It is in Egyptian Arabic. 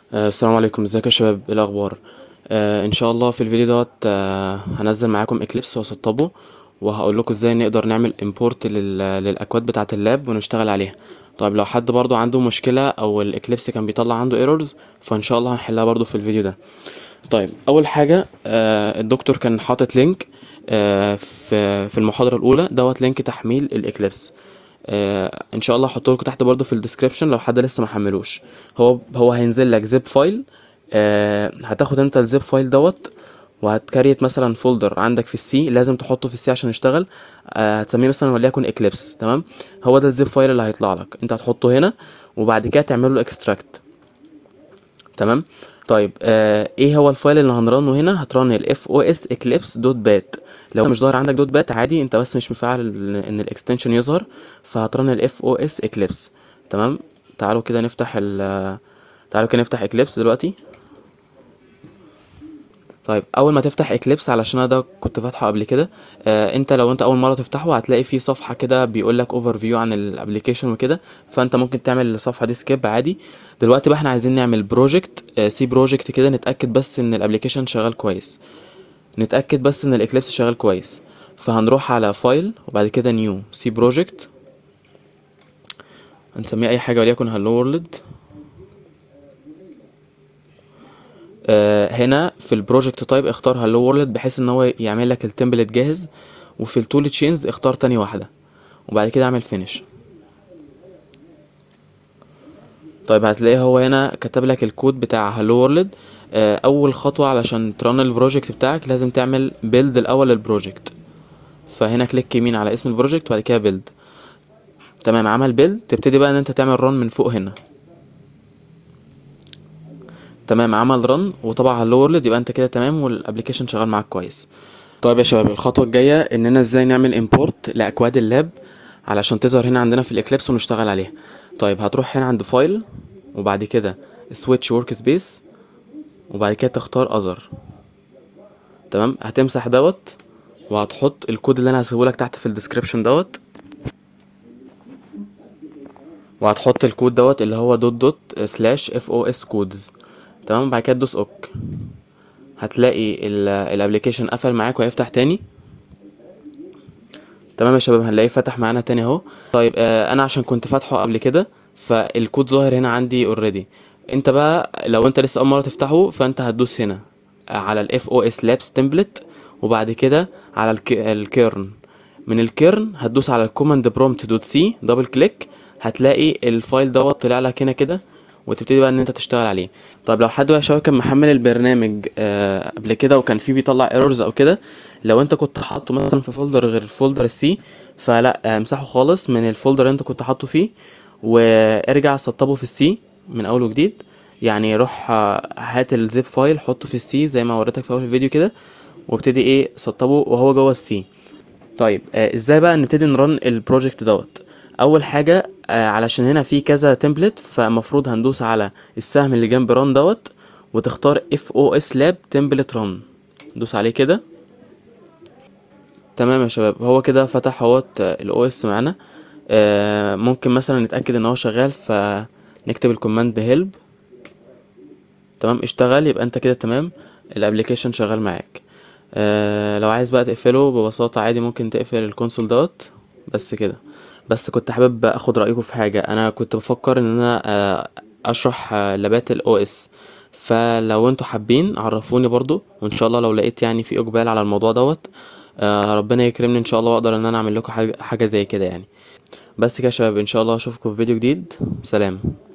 آه، السلام عليكم ازيك يا شباب ايه الاخبار آه ان شاء الله في الفيديو دوت آه هنزل معاكم اكليبس واسطبه وهقول لكم ازاي نقدر نعمل امبورت للاكواد بتاعه اللاب ونشتغل عليها طيب لو حد برضو عنده مشكله او الاكليبس كان بيطلع عنده ايرورز فان شاء الله هنحلها برضو في الفيديو ده طيب اول حاجه آه الدكتور كان حاطط لينك آه في في المحاضره الاولى دوت لينك تحميل الاكليبس آه ان شاء الله هحطه لكم تحت برضو في الديسكريبشن لو حد لسه ما حملوش هو هو هينزل لك زيب فايل آه هتاخد انت الزيب فايل دوت وهتكريت مثلا فولدر عندك في السي لازم تحطه في السي عشان يشتغل آه هتسميه مثلا وليكن اكليبس تمام هو ده الزيب فايل اللي هيطلع لك انت هتحطه هنا وبعد كده تعمل له اكستراكت تمام طيب آه ايه هو الفايل اللي هنرنه هنا هترن الاف او اس اكليبس دوت بات لو مش ظاهر عندك دوت بات عادي انت بس مش مفعل ان الاكستنشن يظهر فهترن الاف او اس اكليبس تمام تعالوا كده نفتح ال تعالوا كده نفتح اكليبس دلوقتي طيب اول ما تفتح اكليبس علشان انا ده كنت فاتحه قبل كده آه انت لو انت اول مره تفتحه هتلاقي فيه صفحه كده بيقول لك اوفر فيو عن الابلكيشن وكده فانت ممكن تعمل الصفحه دي سكيب عادي دلوقتي بقى احنا عايزين نعمل بروجكت آه سي بروجكت كده نتاكد بس ان الابلكيشن شغال كويس نتاكد بس ان الاكليبس شغال كويس فهنروح على فايل وبعد كده نيو سي بروجكت هنسميه اي حاجه وليكن هالو وورلد آه هنا في البروجكت تايب اختار هالو وورلد بحيث ان هو يعمل لك التمبلت جاهز وفي التول تشينز اختار تاني واحده وبعد كده اعمل فينيش طيب هتلاقي هو هنا كتب لك الكود بتاع هالو وورلد آه اول خطوه علشان ترن البروجكت بتاعك لازم تعمل بيلد الاول للبروجكت فهنا كليك يمين على اسم البروجكت وبعد كده بيلد تمام عمل بيلد تبتدي بقى ان انت تعمل رن من فوق هنا تمام عمل رن وطبع هالو وورلد يبقى انت كده تمام والابلكيشن شغال معاك كويس طيب يا شباب الخطوه الجايه اننا ازاي نعمل امبورت لاكواد اللاب علشان تظهر هنا عندنا في الاكليبس ونشتغل عليها طيب هتروح هنا عند فايل وبعد كده سويتش ورك سبيس وبعد كده تختار اذر تمام هتمسح دوت وهتحط الكود اللي انا هسيبه لك تحت في الديسكريبشن دوت وهتحط الكود دوت اللي هو دوت دوت سلاش اف او اس كودز تمام بعد كده تدوس اوك هتلاقي الابلكيشن قفل معاك وهيفتح تاني تمام يا شباب هنلاقيه فتح معانا تاني اهو طيب آه انا عشان كنت فاتحه قبل كده فالكود ظاهر هنا عندي اوريدي انت بقى لو انت لسه اول مره تفتحه فانت هتدوس هنا على الاف او اس لابس تمبلت وبعد كده على الكيرن من الكيرن هتدوس على الكوماند برومبت دوت سي دبل كليك هتلاقي الفايل دوت طلع لك هنا كده وتبتدي بقى ان انت تشتغل عليه طيب لو حد بقى شباب كان محمل البرنامج آه قبل كده وكان فيه بيطلع ايرورز او كده لو انت كنت حاطه مثلا في فولدر غير فولدر السي فلا امسحه خالص من الفولدر اللي انت كنت حاطه فيه وارجع سطبه في السي من اول وجديد يعني روح هات الزيب فايل حطه في السي زي ما وريتك في اول الفيديو كده وابتدي ايه سطبه وهو جوه السي طيب آه ازاي بقى نبتدي نرن البروجكت دوت اول حاجه آه علشان هنا في كذا تمبلت فالمفروض هندوس على السهم اللي جنب ران دوت وتختار اف او اس لاب تمبلت ران دوس عليه كده تمام يا شباب هو كده فتح اهوت الاو اس معانا آه ممكن مثلا نتاكد ان هو شغال فنكتب الكوماند هيلب تمام اشتغل يبقى انت كده تمام الابلكيشن شغال معاك آه لو عايز بقى تقفله ببساطه عادي ممكن تقفل الكونسول دوت بس كده بس كنت حابب اخد رايكم في حاجه انا كنت بفكر ان انا اشرح لابات الاو اس فلو انتوا حابين عرفوني برضو وان شاء الله لو لقيت يعني في اقبال على الموضوع دوت ربنا يكرمني ان شاء الله واقدر ان انا اعمل لكم حاجه زي كده يعني بس كده يا شباب ان شاء الله اشوفكم في فيديو جديد سلام